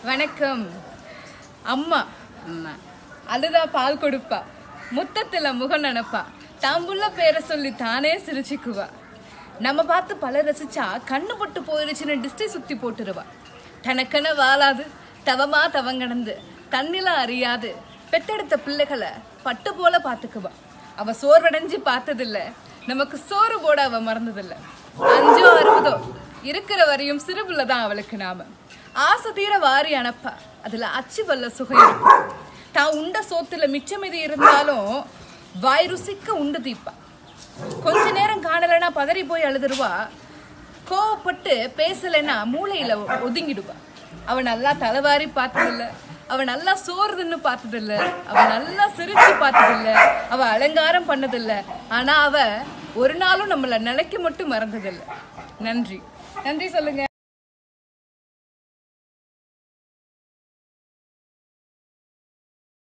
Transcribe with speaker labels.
Speaker 1: வணக்கம் அம்மா
Speaker 2: அம்மா
Speaker 1: அழுதா பால் கொடுப்பா முத்தத்துல முகம் நினைப்பா தாம்புள்ள பேரை சொல்லி தானே சிரிச்சுக்குவா நம்ம பார்த்து பல ரசிச்சா கண்ணு பட்டு போயிருச்சுன்னு டிஸ்டி சுத்தி போட்டுருவா தனக்கென வாழாது தவமா தவங்கடந்து தண்ணில அறியாது பெத்தெடுத்த பிள்ளைகளை பட்டு போல பாத்துக்குவா அவ சோர்வடைஞ்சு பார்த்ததில்ல நமக்கு சோறு போட அவ மறந்ததில்ல அஞ்சோ அறுபதோ இருக்கிற வரையும் சிறுபுள்ள தான் அவளுக்கு நாம ஆசை தீர வாரி அனுப்பா அதுல அச்சு வல்ல சுகம் இருக்கும் தான் உண்ட சோத்துல மிச்சமிதி இருந்தாலும் வாய் ருசிக்க உண்டு தீப்பா கொஞ்ச நேரம் காணலைன்னா பதறி போய் அழுதுருவா கோவப்பட்டு பேசலைன்னா மூளையில ஒதுங்கிடுவா அவ நல்லா தலைவாரி பார்த்ததில்ல அவ நல்லா சோறு தின்னு பார்த்ததில்ல அவ நல்லா சிரிச்சு பார்த்ததில்ல அவ அலங்காரம் பண்ணதில்ல ஆனா அவ ஒரு நாளும் நம்மள நிலைக்க மட்டும் மறந்ததில்ல நன்றி நன்றி சொல்லுங்க